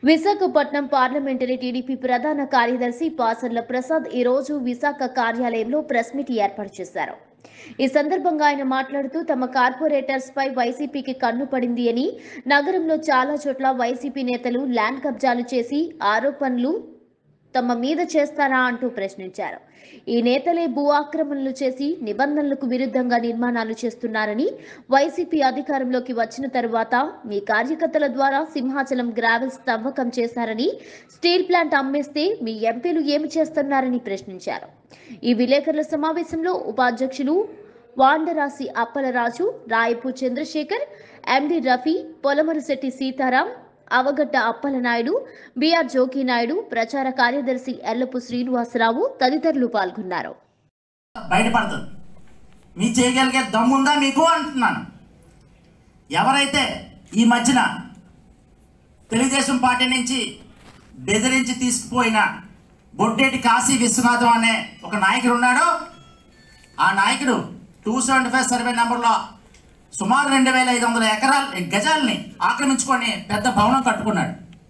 Visakhapatnam parliamentary TDP ప్రధాన కార్యదర్శి పాసర్ల ప్రసాద్ ఈ రోజు విశాఖ కార్యాలయంలో ప్రెస్ మీట్ ఏర్పాటు చేశారు ఈ సందర్భంగా ఆయన మాట్లాడుతూ తమ కార్పొరేటర్స్ పై వైసీపీకి కన్ను పడింది అని నగరంలో చాలా చోట్ల వైసీపీ నేతలు ల్యాండ్ కబ్జాలు చేసి ఆరోపణలు తమ మీద చేస్తారా అంటూ ప్రశ్నించారు ఈ నేతలే భూ ఆక్రమణలు చేసి నిబంధనలకు విరుద్ధంగా నిర్మాణాలు చేస్తున్నారని వైసీపీ అధికారంలోకి వచ్చిన తరువాత మీ కార్యకర్తల ద్వారా సింహాచలం గ్రావెల్స్ తవ్వకం చేశారని స్టీల్ ప్లాంట్ అమ్మేస్తే మీ ఎంపీలు ఏమి చేస్తున్నారని ప్రశ్నించారు ఈ విలేకరుల సమావేశంలో ఉపాధ్యక్షులు వాండరాసి అప్పలరాజు రాయపు చంద్రశేఖర్ ఎండి రఫీ పొలమరిశెట్టి సీతారాం అవగడ్డ అప్పలనాయుడు బిఆర్ జోగినాయుడు ప్రచార కార్యదర్శి ఎల్లపు శ్రీనివాసరావు తదితరులు పాల్గొన్నారు బయటపడుతుంది మీ చేయగలిగే దమ్ముందా మీకు అంటున్నాను ఎవరైతే ఈ మధ్యన తెలుగుదేశం పార్టీ నుంచి బెదిరించి తీసుకుపోయిన బొడ్డేటి కాశీ విశ్వనాథం అనే ఒక నాయకుడు ఉన్నాడో ఆ నాయకుడు టూ సెవెంటీ ఫైవ్ సర్వే నెంబర్లో సుమారు రెండు వేల ఐదు వందల ఎకరాల గజాలని ఆక్రమించుకొని పెద్ద భవనం కట్టుకున్నాడు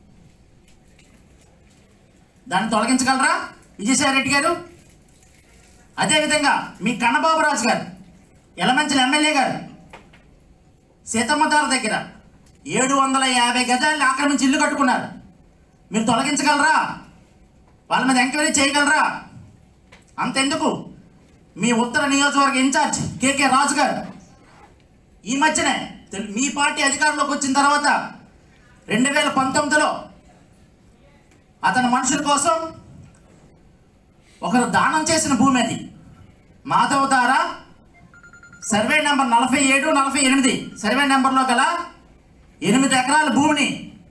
దాన్ని తొలగించగలరా విజయసాయి రెడ్డి గారు అదేవిధంగా మీ కన్నబాబు రాజు గారు ఎలమంచిల ఎమ్మెల్యే గారు సీతమ్మదారు దగ్గర ఏడు వందల యాభై గజాలని ఆక్రమించి ఇల్లు కట్టుకున్నారు మీరు తొలగించగలరా వాళ్ళ మీద ఎంక్వైరీ చేయగలరా అంతెందుకు మీ ఉత్తర నియోజకవర్గ ఇన్ఛార్జ్ కేకే రాజు గారు ఈ మధ్యనే తెలు- మీ పార్టీ అధికారంలోకి వచ్చిన తర్వాత రెండు వేల పంతొమ్మిదిలో అతని మనుషుల కోసం ఒకరు దానం చేసిన భూమి అది మాధవ్ ద్వారా సర్వే నెంబర్ నలభై ఏడు నలభై ఎనిమిది సర్వే నెంబర్లో గల ఎనిమిది ఎకరాల భూమిని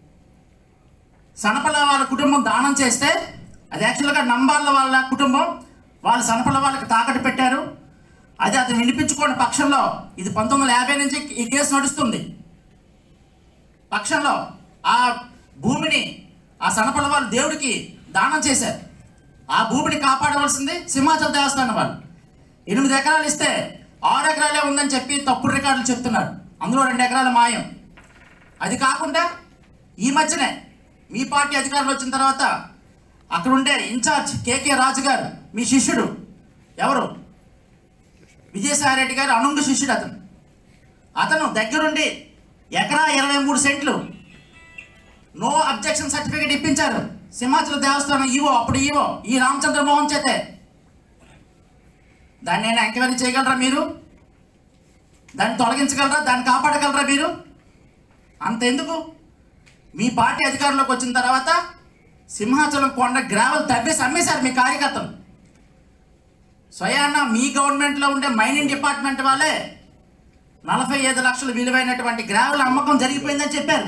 సనపల వాళ్ళ కుటుంబం దానం చేస్తే అది యాక్చువల్గా నంబార్ల వాళ్ళ కుటుంబం వాళ్ళు సనపల వాళ్ళకి తాకట్టు పెట్టారు అది అతను వినిపించుకోని పక్షంలో ఇది పంతొమ్మిది వందల యాభై నుంచి ఈ కేసు నడుస్తుంది పక్షంలో ఆ భూమిని ఆ సనపల వాళ్ళు దేవుడికి దానం చేశారు ఆ భూమిని కాపాడవలసింది సింహాచల దేవస్థానం వాళ్ళు ఎనిమిది ఎకరాలు ఇస్తే ఆరు ఎకరాలే ఉందని చెప్పి తప్పుడు రికార్డులు చెప్తున్నారు అందులో రెండు ఎకరాల మాయం అది కాకుండా ఈ మధ్యనే మీ పార్టీ అధికారులు వచ్చిన తర్వాత అక్కడ ఉండే ఇన్ఛార్జ్ కేకే రాజు గారు మీ శిష్యుడు ఎవరు విజయసాయి రెడ్డి గారు అనుంగు శిష్యుడు అతను అతను దగ్గరుండి ఎకరా ఇరవై మూడు సెంట్లు నో అబ్జెక్షన్ సర్టిఫికేట్ ఇప్పించారు సింహాచల దేవస్థానం ఈవో అప్పుడు ఈవో ఈ రామచంద్ర మోహన్ చేతే దాన్ని నేను ఎంక్వైరీ చేయగలరా మీరు దాన్ని తొలగించగలరా దాన్ని కాపాడగలరా మీరు అంతెందుకు మీ పార్టీ అధికారంలోకి వచ్చిన తర్వాత సింహాచలం కొండ గ్రావెల్ తవ్వేసి అమ్మేశారు మీ కార్యకర్తలు స్వయాన మీ గవర్నమెంట్లో ఉండే మైనింగ్ డిపార్ట్మెంట్ వాళ్ళే నలభై ఐదు లక్షలు విలువైనటువంటి గ్రావెల్ అమ్మకం జరిగిపోయిందని చెప్పారు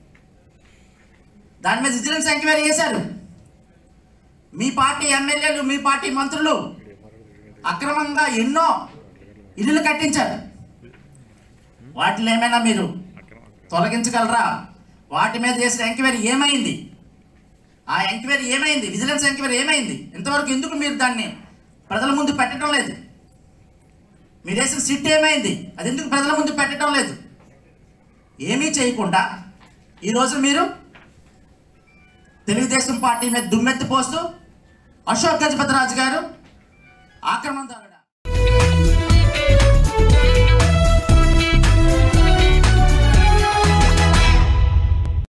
దాని మీద విజిలెన్స్ ఎంక్వైరీ చేశారు మీ పార్టీ ఎమ్మెల్యేలు మీ పార్టీ మంత్రులు అక్రమంగా ఎన్నో ఇల్లులు కట్టించారు వాటిని ఏమైనా మీరు తొలగించగలరా వాటి మీద చేసిన ఎంక్వైరీ ఏమైంది ఆ ఎంక్వైరీ ఏమైంది విజిలెన్స్ ఎంక్వైరీ ఏమైంది ఇంతవరకు ఎందుకు మీరు దాన్ని ప్రజల ముందు పెట్టడం లేదు మీరు వేసిన సిట్ ఏమైంది అది ఎందుకు ప్రజల ముందు పెట్టడం లేదు ఏమీ చేయకుండా ఈరోజు మీరు తెలుగుదేశం పార్టీ మీద దుమ్మెత్తి పోస్తూ అశోక్ గజపతిరాజు గారు ఆక్రమణదారుడు